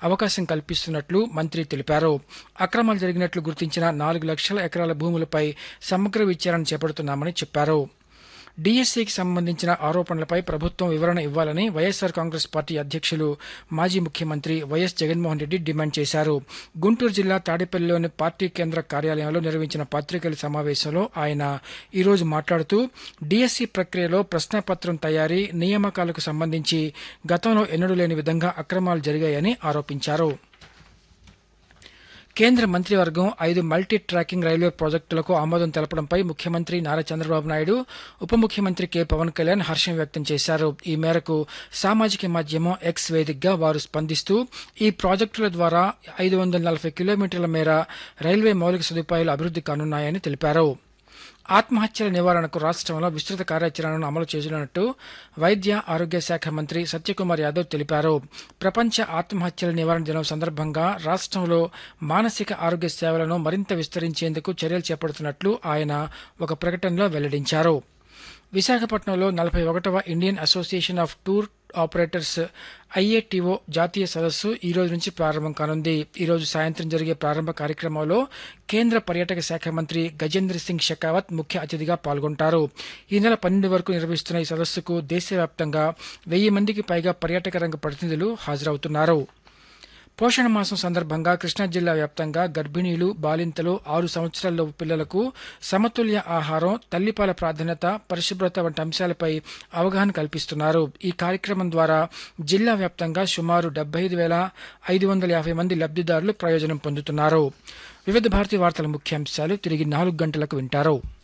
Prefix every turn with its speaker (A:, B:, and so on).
A: అవకాశం కల్పిస్తున్నట్లు మంత్రి తెలిపారు అక్రమాలు జరిగినట్లు గుర్తించిన నాలుగు లక్షల ఎకరాల భూములపై సమగ్ర విచారణ చేపడుతున్నామని చెప్పారు డీఎస్సీకి సంబంధించిన ఆరోపణలపై ప్రభుత్వం వివరణ ఇవ్వాలని వైఎస్సార్ కాంగ్రెస్ పార్టీ అధ్యక్షులు మాజీ ముఖ్యమంత్రి వైఎస్ జగన్మోహన్ రెడ్డి డిమాండ్ చేశారు గుంటూరు జిల్లా తాడేపల్లిలోని పార్టీ కేంద్ర కార్యాలయంలో నిర్వహించిన పాత్రికేయుల సమావేశంలో ఆయన ఈరోజు మాట్లాడుతూ డీఎస్సీ ప్రక్రియలో ప్రశ్నాపత్రం తయారీ నియామకాలకు సంబంధించి గతంలో ఎన్నడూ లేని విధంగా అక్రమాలు జరిగాయని ఆరోపించారు కేంద్ర మంత్రివర్గం ఐదు మల్టీ ట్రాకింగ్ రైల్వే ప్రాజెక్టులకు ఆమోదం తెలపడంపై ముఖ్యమంత్రి నారా చంద్రబాబు నాయుడు ఉప ముఖ్యమంత్రి కె పవన్ కళ్యాణ్ హర్షం వ్యక్తం చేశారు ఈ మేరకు సామాజిక మాధ్యమం ఎక్స్ వేదికగా వారు స్పందిస్తూ ఈ ప్రాజెక్టుల ద్వారా ఐదు వందల నలభై కిలోమీటర్ల మేర రైల్వే మౌలిక సదుపాయాలు అభివృద్ధి కానున్నాయని తెలిపారు ఆత్మహత్యల నివారణకు రాష్ట్రంలో విస్తృత కార్యాచరణను అమలు చేస్తున్నట్టు వైద్య ఆరోగ్య శాఖ మంత్రి సత్యకుమార్ యాదవ్ తెలిపారు ప్రపంచ ఆత్మహత్యల నివారణ దినం సందర్భంగా రాష్ట్రంలో మానసిక ఆరోగ్య సేవలను మరింత విస్తరించేందుకు చర్యలు చేపడుతున్నట్లు ఆయన ఒక ప్రకటనలో వెల్లడించారు విశాఖపట్నంలో నలభై ఒకటవ Indian association of tour operators IATO జాతీయ సదస్సు ఈ రోజు నుంచి ప్రారంభం కానుంది ఈ రోజు సాయంత్రం జరిగే ప్రారంభ కార్యక్రమంలో కేంద్ర పర్యాటక శాఖ మంత్రి గజేంద్ర సింగ్ షెకావత్ ముఖ్య అతిథిగా పాల్గొంటారు ఈ నెల పన్నెండు వరకు నిర్వహిస్తున్న ఈ సదస్సుకు దేశవ్యాప్తంగా వెయ్యి మందికి పైగా పర్యాటక రంగ ప్రతినిధులు హాజరవుతున్నారు పోషణ మాసం సందర్భంగా కృష్ణా జిల్లా వ్యాప్తంగా గర్భిణీలు బాలింతలు ఆరు సంవత్సరాల పిల్లలకు సమతుల్య ఆహారం తల్లిపాల ప్రాధాన్యత పరిశుభ్రత వంటి అంశాలపై అవగాహన కల్పిస్తున్నారు ఈ కార్యక్రమం ద్వారా జిల్లా వ్యాప్తంగా సుమారు డెబ్బై ఐదు వేల ఐదు వందల యాభై మంది లబ్ధిదారులు ప్రయోజనం పొందుతున్నారు వివిధ భారతి వార్తల ముఖ్యాంశాలు తిరిగి నాలుగు గంటలకు వింటారు